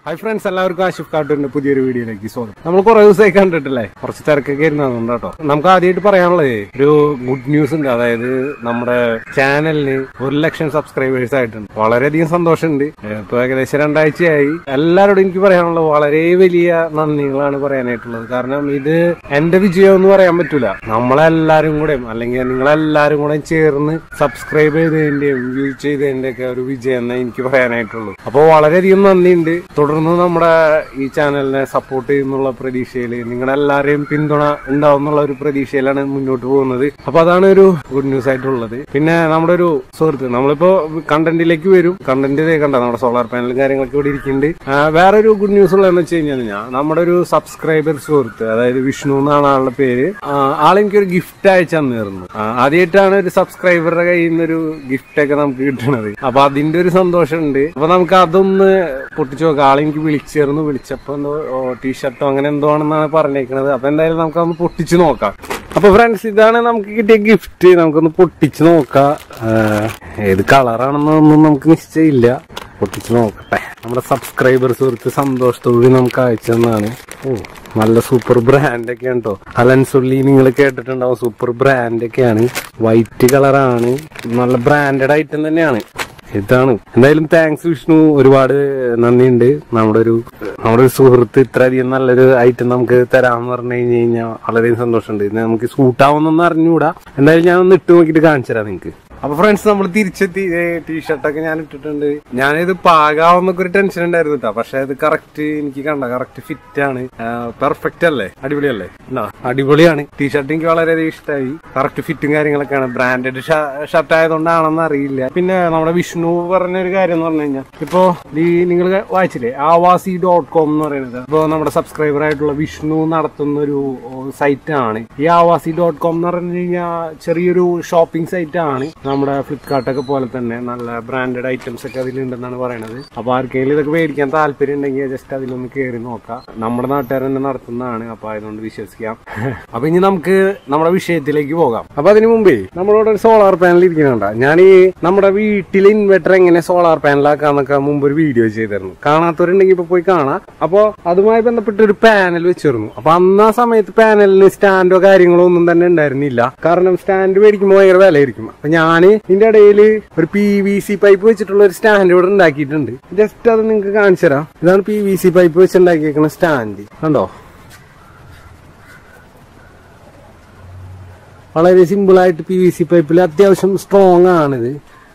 hi friends എല്ലാവർക്കും ആഷിഫ് കാട്ടൂരിന്റെ പുതിയൊരു വീഡിയോയിലേക്ക് സ്വാഗതം നമ്മൾ കുറെ ദിവസമായി കണ്ടിട്ടില്ലേ കുറച്ച് തിരക്കൊക്കെ ഇരുന്നതുകൊണ്ട് കേട്ടോ നമുക്ക് ആദ്യമായിട്ട് പറയാനുള്ളത് ഒരു ഗുഡ് ന്യൂസ് ഉണ്ട് അതായത് നമ്മുടെ ചാനലിന് ഒരു ലക്ഷം സബ്സ്ക്രൈബേഴ്സ് ആയിട്ടുണ്ട് വളരെയധികം സന്തോഷമുണ്ട് ഇപ്പൊ ഏകദേശം രണ്ടാഴ്ചയായി എല്ലാവരോടും എനിക്ക് പറയാനുള്ളത് വളരെ വലിയ നന്ദികളാണ് പറയാനായിട്ടുള്ളത് കാരണം ഇത് എന്റെ വിജയം എന്ന് പറയാൻ പറ്റൂല നമ്മളെല്ലാരും കൂടെ അല്ലെങ്കിൽ നിങ്ങളെല്ലാരും കൂടെ ചേർന്ന് സബ്സ്ക്രൈബ് ചെയ്തതിന്റെയും വ്യൂ ചെയ്തതിന്റെ ഒക്കെ ഒരു വിജയം എന്നേ എനിക്ക് പറയാനായിട്ടുള്ളൂ അപ്പോൾ വളരെയധികം നന്ദിയുണ്ട് തുടർന്ന് നമ്മുടെ ഈ ചാനലിനെ സപ്പോർട്ട് ചെയ്യുന്നുള്ള പ്രതീക്ഷയിൽ നിങ്ങളെല്ലാവരെയും പിന്തുണ ഉണ്ടാവും എന്നുള്ള ഒരു പ്രതീക്ഷയിലാണ് മുന്നോട്ട് പോകുന്നത് അപ്പൊ അതാണ് ഒരു ഗുഡ് ന്യൂസ് ആയിട്ടുള്ളത് പിന്നെ നമ്മുടെ ഒരു സുഹൃത്ത് നമ്മളിപ്പോ കണ്ടന്റിലേക്ക് വരും കണ്ടന്റ് ഇതേ കണ്ട നമ്മുടെ സോളാർ പാനലും കാര്യങ്ങളൊക്കെ ഇവിടെ ഇരിക്കുന്നുണ്ട് ആ, വേറൊരു ഗുഡ് ന്യൂസ് ഉള്ളതെന്ന് വെച്ച് കഴിഞ്ഞാൽ ഞാൻ നമ്മുടെ ഒരു സബ്സ്ക്രൈബർ സുഹൃത്ത് അതായത് വിഷ്ണു എന്നാണ് ആളുടെ പേര് ആ, ആളെനിക്കൊരു ഗിഫ്റ്റ് അയച്ചു തന്നിരുന്നു ആ, ആദ്യമായിട്ടാണ് ഒരു സബ്സ്ക്രൈബറുടെ കയ്യിൽ നിന്ന് ഒരു ഗിഫ്റ്റ് ഒക്കെ നമുക്ക് കിട്ടുന്നത് അപ്പൊ അതിന്റെ ഒരു സന്തോഷമുണ്ട് അപ്പൊ നമുക്ക് അതൊന്ന് പൊട്ടിച്ചു നോക്കാം ആളെനിക്ക് വിളിച്ചേർന്ന് വിളിച്ചപ്പോ എന്തോ ടീഷർട്ടോ അങ്ങനെ എന്തോ ആണെന്നാണ് പറഞ്ഞേക്കണത് അപ്പൊ എന്തായാലും നമുക്കൊന്ന് പൊട്ടിച്ചു നോക്കാം അപ്പൊ ഫ്രണ്ട്സ് ഇതാണ് നമുക്ക് കിട്ടിയ ഗിഫ്റ്റ് നമുക്കൊന്ന് പൊട്ടിച്ചു നോക്കാം ആ, ഏത് കളറാണെന്നൊന്നും നമുക്ക് നിശ്ചയമില്ല പൊട്ടിച്ചു നോക്കട്ടെ നമ്മുടെ സബ്സ്ക്രൈബർ സുഹൃത്ത് സന്തോഷത്തോടെ നമുക്ക് അയച്ചെന്നാണ് ഓ നല്ല സൂപ്പർ ബ്രാൻഡ് ഒക്കെയാണ് കേട്ടോ അലൻസുള്ളി നിങ്ങൾ കേട്ടിട്ടുണ്ടാവും സൂപ്പർ ബ്രാൻഡ് ഒക്കെയാണ് വൈറ്റ് കളറാണ് നല്ല ബ്രാൻഡഡ് ഐറ്റം തന്നെയാണ് ഇതാണ് എന്തായാലും താങ്ക്സ് വിഷ്ണു ഒരുപാട് നന്ദിയുണ്ട് നമ്മുടെ ഒരു നമ്മുടെ ഒരു സുഹൃത്ത് ഇത്രയധികം നല്ലൊരു ഐറ്റം നമുക്ക് തരാമെന്ന് പറഞ്ഞു കഴിഞ്ഞു കഴിഞ്ഞാൽ വളരെയധികം സന്തോഷമുണ്ട് ഇത് നമുക്ക് സൂട്ടാവുന്നൊന്നും അറിഞ്ഞുകൂടാ എന്തായാലും ഞാൻ ഒന്ന് ഇട്ട് നോക്കിയിട്ട് കാണിച്ചു തരാം നിങ്ങൾക്ക് അപ്പൊ ഫ്രണ്ട്സ് നമ്മൾ തിരിച്ചെത്തി ടീഷർട്ടൊക്കെ ഞാൻ ഇട്ടിട്ടുണ്ട് ഞാനിത് പാകാവുന്നൊക്കെ ഒരു ടെൻഷൻ ഉണ്ടായിരുന്നു കേട്ടോ പക്ഷെ അത് കറക്റ്റ് എനിക്ക് കണ്ട കറക്റ്റ് ഫിറ്റ് ആണ് പെർഫെക്റ്റ് അല്ലേ അടിപൊളിയല്ലേ എന്നാ അടിപൊളിയാണ് ടീഷർട്ട് എനിക്ക് വളരെയധികം ഇഷ്ടമായി കറക്റ്റ് ഫിറ്റും കാര്യങ്ങളൊക്കെയാണ് ബ്രാൻഡഡ് ഷർട്ട് ആയതുകൊണ്ടാണെന്ന് അറിയില്ല പിന്നെ നമ്മുടെ വിഷ്ണു പറഞ്ഞ ഒരു കാര്യം എന്ന് പറഞ്ഞു കഴിഞ്ഞാൽ ഇപ്പോ ഈ നിങ്ങൾ വായിച്ചില്ലേ ആവാസി ഡോട്ട് കോം എന്ന് പറയുന്നത് ഇപ്പോ നമ്മുടെ സബ്സ്ക്രൈബർ ആയിട്ടുള്ള വിഷ്ണു നടത്തുന്ന ഒരു സൈറ്റ് ആണ് ഈ ആവാസി ഡോട്ട് കോം എന്ന് പറഞ്ഞു കഴിഞ്ഞാൽ ചെറിയൊരു ഷോപ്പിംഗ് സൈറ്റ് ആണ് നമ്മുടെ ഫ്ലിപ്കാർട്ടൊക്കെ പോലെ തന്നെ നല്ല ബ്രാൻഡഡ് ഐറ്റംസ് ഒക്കെ അതിലുണ്ടെന്നാണ് പറയുന്നത് അപ്പൊ ആർക്കെങ്കിലും ഇതൊക്കെ മേടിക്കാൻ താല്പര്യം ഉണ്ടെങ്കിൽ ജസ്റ്റ് അതിലൊന്ന് കയറി നോക്കാം നമ്മുടെ നാട്ടുകാർ തന്നെ നടത്തുന്നതാണ് അപ്പൊ അതുകൊണ്ട് വിശ്വസിക്കാം അപ്പൊ ഇനി നമുക്ക് നമ്മുടെ വിഷയത്തിലേക്ക് പോകാം അപ്പൊ അതിനു മുമ്പേ നമ്മളോട് ഒരു സോളാർ പാനൽ ഇരിക്കുന്നുണ്ട ഞാൻ ഈ നമ്മുടെ വീട്ടിൽ ഇൻവെർട്ടർ എങ്ങനെ സോളാർ പാനലാക്കാന്നൊക്കെ മുമ്പ് ഒരു വീഡിയോ ചെയ്തിരുന്നു കാണാത്തവരുണ്ടെങ്കിൽ ഇപ്പൊ പോയി കാണാം അപ്പൊ അതുമായി ബന്ധപ്പെട്ട് ഒരു പാനൽ വെച്ചിരുന്നു അപ്പൊ അന്ന് ആ സമയത്ത് പാനലിന് സ്റ്റാൻഡോ കാര്യങ്ങളോ ഒന്നും തന്നെ ഉണ്ടായിരുന്നില്ല കാരണം സ്റ്റാൻഡ് മേടിക്കുമ്പോൾ ഭയങ്കര വിലയായിരിക്കും അപ്പൊ ഞാൻ ഇതിന്റെ ഇടയിൽ ഒരു പി വി സി പൈപ്പ് വെച്ചിട്ടുള്ള ഒരു സ്റ്റാൻഡ് ഇവിടെ ഉണ്ടാക്കിയിട്ടുണ്ട് ജസ്റ്റ് അത് നിങ്ങൾക്ക് കാണിച്ചു തരാം ഇതാണ് പി വി സി പൈപ്പ് വെച്ച് ഉണ്ടാക്കിയേക്കുന്ന സ്റ്റാൻഡ് കണ്ടോ വളരെ സിമ്പിൾ ആയിട്ട് പി വി സി പൈപ്പിൽ അത്യാവശ്യം സ്ട്രോങ് ആണിത്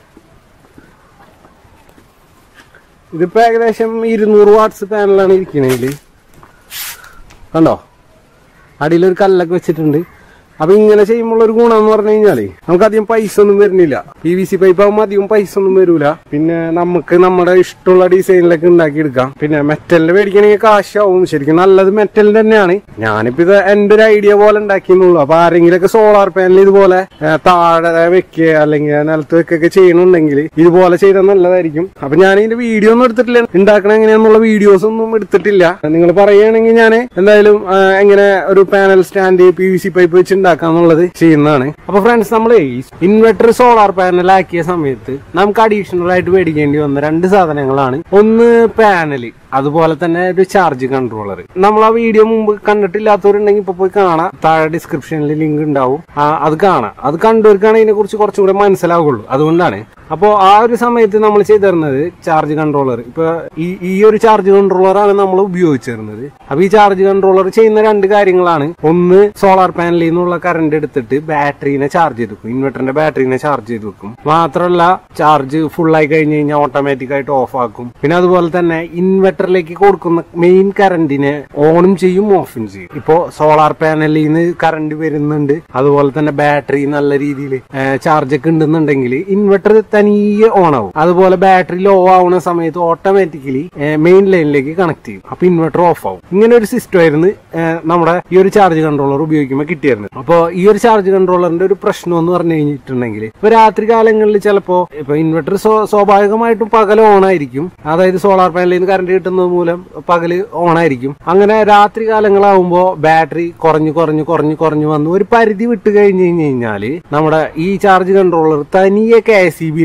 ഇതിപ്പോ ഏകദേശം ഇരുന്നൂറ് വാട്ട്സ് പാനലാണ് ഇരിക്കണേല് കണ്ടോ അടിയിലൊരു കല്ലൊക്കെ വെച്ചിട്ടുണ്ട് അപ്പൊ ഇങ്ങനെ ചെയ്യുമ്പോൾ ഒരു ഗുണം എന്ന് പറഞ്ഞു കഴിഞ്ഞാല് നമുക്ക് അധികം പൈസ ഒന്നും വരുന്നില്ല പി വി സി പൈപ്പ് ആകുമ്പോൾ അധികം പൈസ ഒന്നും വരൂല പിന്നെ നമുക്ക് നമ്മുടെ ഇഷ്ടമുള്ള ഡിസൈനിലൊക്കെ ഉണ്ടാക്കി എടുക്കാം പിന്നെ മെറ്റലിന്റെ മേടിക്കണമെങ്കിൽ കാശാവും ശരിക്കും നല്ലത് മെറ്റൽ തന്നെയാണ് ഞാനിപ്പോ ഇത് എന്റെ ഒരു ഐഡിയ പോലെ ഉണ്ടാക്കിയെന്നുള്ളൂ അപ്പൊ ആരെങ്കിലൊക്കെ സോളാർ പാനൽ ഇതുപോലെ ഏ, താഴെ വെക്കുക അല്ലെങ്കിൽ നിലത്ത് വെക്കൊക്കെ ചെയ്യണമെന്നുണ്ടെങ്കിൽ ഇതുപോലെ ചെയ്താൽ നല്ലതായിരിക്കും അപ്പൊ ഞാൻ ഇതിന്റെ വീഡിയോ ഒന്നും എടുത്തിട്ടില്ല ഉണ്ടാക്കണ എങ്ങനെയാന്നുള്ള വീഡിയോസ് ഒന്നും എടുത്തിട്ടില്ല നിങ്ങൾ പറയുകയാണെങ്കിൽ ഞാൻ എന്തായാലും ആ, എങ്ങനെ ഒരു panel stand P V C pipe വെച്ച് ഉണ്ടാക്കാന്നുള്ളത് ചെയ്യുന്നതാണ് അപ്പൊ ഫ്രണ്ട്സ് നമ്മൾ ഇൻവെർട്ടർ സോളാർ പാനൽ ആക്കിയ സമയത്ത് നമുക്ക് അഡീഷണൽ ആയിട്ട് മേടിക്കേണ്ടി വന്ന രണ്ട് സാധനങ്ങളാണ് ഒന്ന് പാനല് അതുപോലെ തന്നെ ഒരു ചാർജ് കൺട്രോളർ നമ്മൾ ആ വീഡിയോ മുമ്പ് കണ്ടിട്ടില്ലാത്തവരുണ്ടെങ്കിൽ ഇപ്പൊ പോയി കാണാം താഴെ ഡിസ്ക്രിപ്ഷനിൽ ലിങ്ക് ഉണ്ടാവും ആ, അത് കാണാം അത് കണ്ടവർക്കാണ് ഇതിനെ കുറിച്ച് കുറച്ചും കൂടെ മനസ്സിലാവുള്ളൂ അതുകൊണ്ടാണ് അപ്പോൾ ആ ഒരു സമയത്ത് നമ്മൾ ചെയ്തിരുന്നത് ചാർജ് കൺട്രോളർ ഇപ്പൊ ഈ ഈ ഒരു ചാർജ് കൺട്രോളറാണ് നമ്മൾ ഉപയോഗിച്ചിരുന്നത് അപ്പൊ ഈ ചാർജ് കൺട്രോളർ ചെയ്യുന്ന രണ്ട് കാര്യങ്ങളാണ് ഒന്ന് സോളാർ പാനലിൽ നിന്നുള്ള കറണ്ട് എടുത്തിട്ട് ബാറ്ററീനെ ചാർജ് ചെയ്ത് വെക്കും ഇൻവെർട്ടറിന്റെ ബാറ്ററീനെ ചാർജ് ചെയ്ത് വെക്കും മാത്രമല്ല ചാർജ് ഫുൾ ആയി കഴിഞ്ഞ് കഴിഞ്ഞാൽ ഓട്ടോമാറ്റിക് ആയിട്ട് ഓഫ് ആക്കും പിന്നെ അതുപോലെ തന്നെ ഇൻവെർട്ടറിലേക്ക് കൊടുക്കുന്ന മെയിൻ കറണ്ടിനെ ഓണും ചെയ്യും ഓഫും ചെയ്യും ഇപ്പോ സോളാർ പാനലിൽ നിന്ന് കറണ്ട് വരുന്നുണ്ട് അതുപോലെ തന്നെ ബാറ്ററി നല്ല രീതിയിൽ ചാർജ് ഒക്കെ ഉണ്ടെന്നുണ്ടെങ്കിൽ ഇൻവെർട്ടർ തനിയെ ഓൺ ആവും അതുപോലെ ബാറ്ററി ലോ ആവുന്ന സമയത്ത് ഓട്ടോമാറ്റിക്കലി മെയിൻ ലൈനിലേക്ക് കണക്ട് ചെയ്യും അപ്പൊ ഇൻവെർട്ടർ ഓഫ് ആവും ഇങ്ങനെ ഒരു സിസ്റ്റം ആയിരുന്നു ഏഹ്, നമ്മുടെ ഈ ഒരു ചാർജ് കൺട്രോളർ ഉപയോഗിക്കുമ്പോൾ കിട്ടിയായിരുന്നു അപ്പോൾ ഈ ഒരു ചാർജ് കൺട്രോളറിന്റെ ഒരു പ്രശ്നം എന്ന് പറഞ്ഞു കഴിഞ്ഞിട്ടുണ്ടെങ്കിൽ ഇപ്പൊ രാത്രി കാലങ്ങളിൽ ചിലപ്പോ ഇപ്പൊ ഇൻവെർട്ടർ സ്വാഭാവികമായിട്ടും പകൽ ഓൺ ആയിരിക്കും അതായത് സോളാർ പാനലിൽ നിന്ന് കറണ്ട് കിട്ടുന്നത് മൂലം പകല് ഓൺ ആയിരിക്കും അങ്ങനെ രാത്രി കാലങ്ങളാവുമ്പോൾ ബാറ്ററി കുറഞ്ഞു കുറഞ്ഞു കുറഞ്ഞു കുറഞ്ഞു വന്ന് ഒരു പരിധി വിട്ട് കഴിഞ്ഞ് കഴിഞ്ഞ് കഴിഞ്ഞാല് നമ്മുടെ ഈ ചാർജ് കൺട്രോളർ തനിയെ കെ എസ് ഇ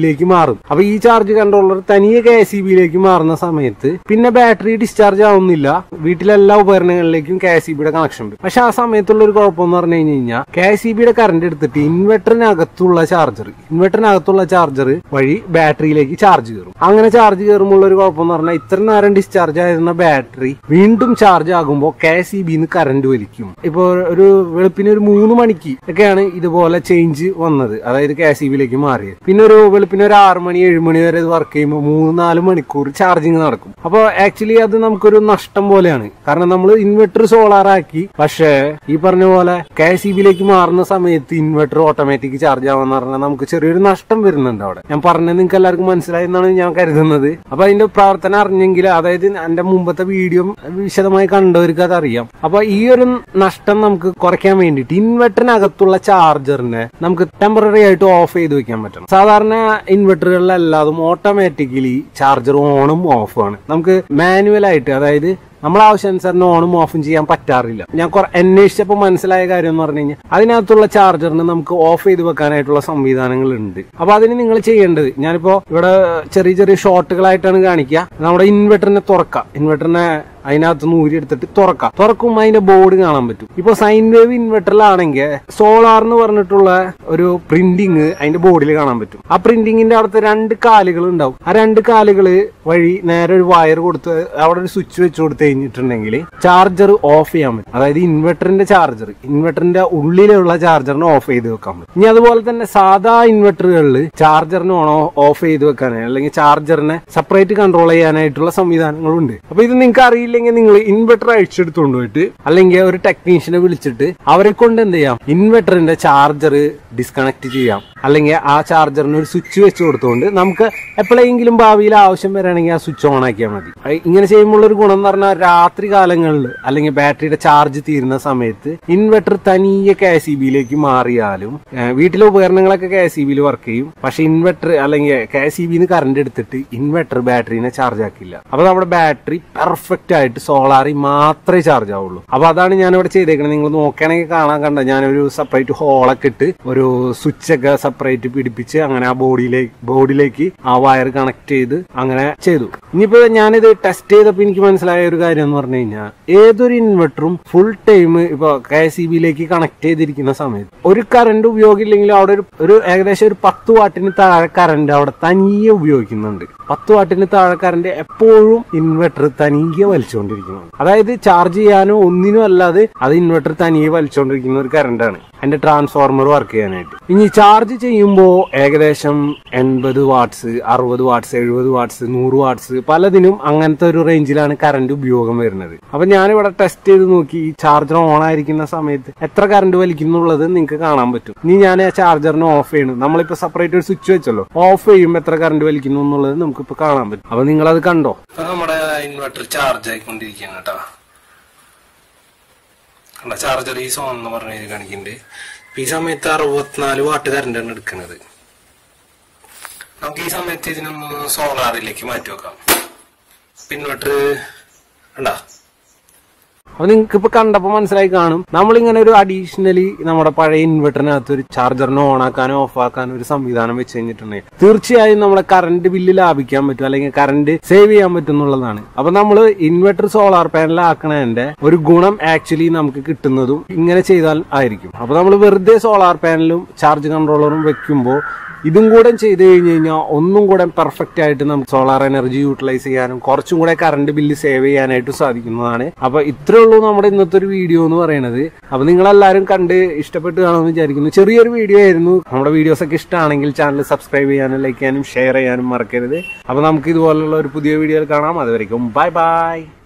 ബിയിലേക്ക് മാറും അപ്പൊ ഈ ചാർജ് കൺട്രോളർ തനിയെ കെ എസ് ഇ ബിയിലേക്ക് മാറുന്ന സമയത്ത് പിന്നെ ബാറ്ററി ഡിസ്ചാർജ് ആവുന്നില്ല വീട്ടിലെ എല്ലാ ഉപകരണങ്ങളിലേക്കും കെ എസ് ഇ ബിയുടെ കണക്ഷൻ ഉണ്ട് പക്ഷെ ആ സമയത്തുള്ള ഒരു കുഴപ്പം എന്ന് പറഞ്ഞു കഴിഞ്ഞ് കഴിഞ്ഞാൽ കെ എസ് ഇ ബിയുടെ കറണ്ട് എടുത്തിട്ട് ഇൻവെർട്ടറിനകത്തുള്ള ചാർജർ ഇൻവെർട്ടറിനകത്തുള്ള ചാർജർ വഴി ബാറ്ററിയിലേക്ക് ചാർജ് കയറും അങ്ങനെ ചാർജ് കയറുമ്പോൾ ഒരു കുഴപ്പം എന്ന് പറഞ്ഞാൽ ഇത്ര നേരം ഡിസ്ചാർജ് ആയിരുന്ന ബാറ്ററി വീണ്ടും ചാർജ് ആകുമ്പോൾ കെ എസ് ഇ ബിന്ന് കറണ്ട് വലിക്കും ഇപ്പോൾ ഒരു വെളുപ്പിന് ഒരു മൂന്ന് മണിക്ക് ഒക്കെയാണ് ഇതുപോലെ ചേഞ്ച് വന്നത് അതായത് കെ എസ് ഇ ബിയിലേക്ക് മാറിയത് പിന്നെ ഒരു വെളുപ്പിന് ഒരു ആറ് മണി ഏഴ് മണി വരെ ഇത് വർക്ക് ചെയ്യുമ്പോൾ മൂന്ന് നാല് മണിക്കൂർ ചാർജിങ് നടക്കും അപ്പോൾ ആക്ച്വലി അത് നമുക്കൊരു നഷ്ടം പോലെയാണ് കാരണം നമ്മൾ ഇൻവെർട്ടർ സോളാർ ആക്കി പക്ഷേ ഈ പറഞ്ഞ പോലെ കെ എസ് ഇ ബിയിലേക്ക് മാറുന്ന സമയത്ത് ഇൻവെർട്ടർ ഓട്ടോമാറ്റിക് ചാർജ് ആവാന്ന് പറഞ്ഞാൽ നമുക്ക് ചെറിയൊരു നഷ്ടം വരുന്നുണ്ട് അവിടെ ഞാൻ പറഞ്ഞത് നിങ്ങൾക്ക് എല്ലാവർക്കും മനസ്സിലായി എന്നാണ് ഞാൻ കരുതുന്നത് അപ്പൊ അതിന്റെ പ്രവർത്തനം അറിഞ്ഞെങ്കിൽ അതായത് എന്റെ മുമ്പത്തെ വീഡിയോ വിശദമായി കണ്ടവർക്ക് അത് അറിയാം അപ്പൊ ഈ ഒരു നഷ്ടം നമുക്ക് കുറയ്ക്കാൻ വേണ്ടിയിട്ട് ഇൻവെർട്ടറിനകത്തുള്ള ചാർജറിനെ നമുക്ക് ടെമ്പററി ആയിട്ട് ഓഫ് ചെയ്ത് വെക്കാൻ പറ്റണം സാധാരണ ഇൻവെർട്ടറുകളിലെല്ലാതും ഓട്ടോമാറ്റിക്കലി ചാർജർ ഓണും ഓഫും ആണ് നമുക്ക് മാനുവൽ ആയിട്ട് അതായത് നമ്മളെ ആവശ്യാനുസരണം ഓണും ഓഫും ചെയ്യാൻ പറ്റാറില്ല ഞാൻ കുറെ അന്വേഷിച്ചപ്പോൾ മനസ്സിലായ കാര്യം എന്ന് പറഞ്ഞു കഴിഞ്ഞാൽ അതിനകത്തുള്ള ചാർജറിന് നമുക്ക് ഓഫ് ചെയ്ത് വെക്കാനായിട്ടുള്ള സംവിധാനങ്ങൾ ഉണ്ട് അപ്പൊ അതിന് നിങ്ങൾ ചെയ്യേണ്ടത് ഞാനിപ്പോ ഇവിടെ ചെറിയ ചെറിയ ഷോർട്ടുകളായിട്ടാണ് കാണിക്കുക നമ്മുടെ ഇൻവെർട്ടറിനെ തുറക്കാം ഇൻവെർട്ടറിനെ അതിനകത്ത് നിന്ന് ഊരി എടുത്തിട്ട് തുറക്കാം തുറക്കുമ്പോൾ അതിന്റെ ബോർഡ് കാണാൻ പറ്റും ഇപ്പൊ സൈൻ വേവ് ഇൻവെർട്ടറിലാണെങ്കിൽ സോളാർ എന്ന് പറഞ്ഞിട്ടുള്ള ഒരു പ്രിന്റിങ് അതിന്റെ ബോർഡിൽ കാണാൻ പറ്റും ആ പ്രിന്റിങ്ങിന്റെ അവിടുത്തെ രണ്ട് കാലുകൾ ഉണ്ടാവും ആ രണ്ട് കാലുകള് വഴി നേരെ ഒരു വയർ കൊടുത്ത് അവിടെ ഒരു സ്വിച്ച് വെച്ച് കൊടുത്ത് കഴിഞ്ഞിട്ടുണ്ടെങ്കിൽ ചാർജർ ഓഫ് ചെയ്യാൻ പറ്റും അതായത് ഇൻവെർട്ടറിന്റെ ചാർജർ ഇൻവെർട്ടറിന്റെ ഉള്ളിലുള്ള ചാർജറിനെ ഓഫ് ചെയ്ത് വെക്കാൻ പറ്റും ഇനി അതുപോലെ തന്നെ സാധാ ഇൻവെർട്ടറുകളിൽ ചാർജറിനെ ഓൺ ഓഫ് ചെയ്ത് വെക്കാനായി അല്ലെങ്കിൽ ചാർജറിനെ സെപ്പറേറ്റ് കൺട്രോൾ ചെയ്യാനായിട്ടുള്ള സംവിധാനങ്ങളുണ്ട് അപ്പൊ ഇത് നിങ്ങൾക്ക് അറിയില്ലെങ്കിൽ നിങ്ങൾ ഇൻവെർട്ടർ അഴിച്ചെടുത്തുകൊണ്ട് പോയിട്ട് അല്ലെങ്കിൽ ഒരു ടെക്നീഷ്യനെ വിളിച്ചിട്ട് അവരെ കൊണ്ട് എന്ത് ചെയ്യാം ഇൻവെർട്ടറിന്റെ ചാർജർ ഡിസ്കണക്ട് ചെയ്യാം അല്ലെങ്കിൽ ആ ചാർജറിന് ഒരു സ്വിച്ച് വെച്ച് കൊടുത്തുകൊണ്ട് നമുക്ക് എപ്പോഴെങ്കിലും ഭാവിയിൽ ആവശ്യം വരികയാണെങ്കിൽ ആ സ്വിച്ച് ഓൺ ആക്കിയാൽ മതി അത് ഇങ്ങനെ ചെയ്യുമ്പോൾ ഒരു ഗുണം എന്ന് പറഞ്ഞാൽ രാത്രി കാലങ്ങളിൽ അല്ലെങ്കിൽ ബാറ്ററിയുടെ ചാർജ് തീരുന്ന സമയത്ത് ഇൻവെർട്ടർ തനിയെ കെ സി ബിയിലേക്ക് മാറിയാലും ഏഹ് വീട്ടിലെ ഉപകരണങ്ങളൊക്കെ കെ സി ബിയിൽ വർക്ക് ചെയ്യും പക്ഷെ ഇൻവെർട്ടർ അല്ലെങ്കിൽ കെ സി ബിന്ന് കറണ്ട് എടുത്തിട്ട് ഇൻവെർട്ടർ ബാറ്ററിനെ ചാർജ് ആക്കില്ല അപ്പൊ നമ്മുടെ ബാറ്ററി പെർഫെക്റ്റ് ആയിട്ട് സോളാറിൽ മാത്രമേ ചാർജ് ആവുള്ളൂ അപ്പൊ അതാണ് ഞാൻ ഇവിടെ ചെയ്തേക്കുന്നത് നിങ്ങൾ നോക്കുകയാണെങ്കിൽ കാണാൻ കണ്ട ഞാനൊരു സെപ്പറേറ്റ് ഹോളൊക്കെ ഇട്ട് ഒരു സ്വിച്ച് ഒക്കെ സെപ്പറേറ്റ് പിടിപ്പിച്ച് അങ്ങനെ ആ ബോഡിയിലേക്ക് ബോർഡിലേക്ക് ആ വയർ കണക്ട് ചെയ്ത് അങ്ങനെ ചെയ്തു ഇനിയിപ്പോ ഞാനിത് ടെസ്റ്റ് ചെയ്തപ്പോൾ എനിക്ക് മനസ്സിലായ ഒരു കാര്യം എന്ന് പറഞ്ഞു കഴിഞ്ഞാൽ ഏതൊരു ഇൻവെർട്ടറും ഫുൾ ടൈം ഇപ്പൊ കെ സി ബിയിലേക്ക് കണക്ട് ചെയ്തിരിക്കുന്ന സമയത്ത് ഒരു കറണ്ട് ഉപയോഗിക്കില്ലെങ്കിലും അവിടെ ഒരു ഒരു ഏകദേശം ഒരു പത്ത് വാട്ടിന് താഴെ കറണ്ട് അവിടെ തനിയെ ഉപയോഗിക്കുന്നുണ്ട് പത്ത് വാട്ടിന് താഴെ കറണ്ട് എപ്പോഴും ഇൻവെർട്ടർ തനിയെ വലിച്ചുകൊണ്ടിരിക്കുന്നുണ്ട് അതായത് ചാർജ് ചെയ്യാനോ ഒന്നിനും അല്ലാതെ അത് ഇൻവെർട്ടർ തനിയെ വലിച്ചുകൊണ്ടിരിക്കുന്ന ഒരു കറണ്ടാണ് അതിന്റെ ട്രാൻസ്ഫോർമർ വർക്ക് ചെയ്യാനായിട്ട് ഇനി ചാർജ് ചെയ്യുമ്പോൾ ഏകദേശം എൺപത് വാട്ട്സ് അറുപത് വാട്ട്സ് എഴുപത് വാട്ട്സ് നൂറ് വാട്ട്സ് പലതിനും അങ്ങനത്തെ ഒരു റേഞ്ചിലാണ് കറണ്ട് ഉപയോഗം വരുന്നത് അപ്പൊ ഞാനിവിടെ ടെസ്റ്റ് ചെയ്ത് നോക്കി ഈ ചാർജർ ഓൺ ആയിരിക്കുന്ന സമയത്ത് എത്ര കറണ്ട് വലിക്കുന്നുള്ളത് നിങ്ങൾക്ക് കാണാൻ പറ്റും ഇനി ഞാൻ ആ ചാർജറിനെ ഓഫ് ചെയ്യണം നമ്മളിപ്പോ സെപ്പറേറ്റ് ഒരു സ്വിച്ച് വെച്ചല്ലോ ഓഫ് ചെയ്യുമ്പോൾ എത്ര കറണ്ട് വലിക്കുന്നു എന്നുള്ളത് നമുക്കിപ്പോ കാണാൻ പറ്റും അപ്പൊ നിങ്ങൾ അത് കണ്ടോ നമ്മുടെ ഇൻവെർട്ടർ ചാർജ് ആയിക്കൊണ്ടിരിക്കുകയാണ് കേട്ടോ കണ്ട ചാർജർ ഈ സോൺ എന്ന് പറഞ്ഞ ഇത് കാണിക്കുന്നുണ്ട് ഇപ്പൊ ഈ സമയത്ത് അറുപത്തിനാല് വാട്ട് കറണ്ടാണ് എടുക്കുന്നത് നമുക്ക് ഈ സമയത്ത് ഇതിനൊന്ന് സോളാറിലേക്ക് മാറ്റി വെക്കാം ഇൻവെർട്ടർ കണ്ടാ അപ്പൊ നിങ്ങൾക്ക് ഇപ്പൊ കണ്ടപ്പോ മനസ്സിലായി കാണും നമ്മളിങ്ങനെ ഒരു അഡീഷണലി നമ്മുടെ പഴയ ഇൻവെർട്ടറിനകത്ത് ഒരു ചാർജറിനെ ഓൺ ആക്കാനോ ഓഫ് ആക്കാനോ ഒരു സംവിധാനം വെച്ച് കഴിഞ്ഞിട്ടുണ്ടെങ്കിൽ തീർച്ചയായും നമ്മളെ കറണ്ട് ബില്ല് ലാഭിക്കാൻ പറ്റും അല്ലെങ്കിൽ കറണ്ട് സേവ് ചെയ്യാൻ പറ്റും എന്നുള്ളതാണ് അപ്പൊ നമ്മൾ ഇൻവെർട്ടർ സോളാർ പാനൽ ആക്കണതിന്റെ ഒരു ഗുണം ആക്ച്വലി നമുക്ക് കിട്ടുന്നതും ഇങ്ങനെ ചെയ്താൽ ആയിരിക്കും അപ്പൊ നമ്മൾ വെറുതെ സോളാർ പാനലും ചാർജ് കൺട്രോളറും വെക്കുമ്പോൾ ഇതും കൂടെ ചെയ്ത് കഴിഞ്ഞ് കഴിഞ്ഞാൽ ഒന്നും കൂടെ പെർഫെക്റ്റ് ആയിട്ട് നമുക്ക് സോളാർ എനർജി യൂട്ടിലൈസ് ചെയ്യാനും കുറച്ചും കൂടെ കറണ്ട് ബില്ല് സേവ് ചെയ്യാനായിട്ട് സാധിക്കുന്നതാണ് അപ്പൊ ഇത്രേ ഉള്ളൂ നമ്മുടെ ഇന്നത്തെ ഒരു വീഡിയോ എന്ന് പറയുന്നത് അപ്പൊ നിങ്ങളെല്ലാവരും കണ്ട് ഇഷ്ടപ്പെട്ട് കാണുമെന്ന് വിചാരിക്കുന്നു ചെറിയൊരു വീഡിയോ ആയിരുന്നു നമ്മുടെ വീഡിയോസ് ഒക്കെ ഇഷ്ടമാണെങ്കിൽ ചാനൽ സബ്സ്ക്രൈബ് ചെയ്യാനും ലൈക്ക് ചെയ്യാനും ഷെയർ ചെയ്യാനും മറക്കരുത് അപ്പൊ നമുക്ക് ഇതുപോലുള്ള ഒരു പുതിയ വീഡിയോയിൽ കാണാം അതുവരെയും ബൈ ബൈ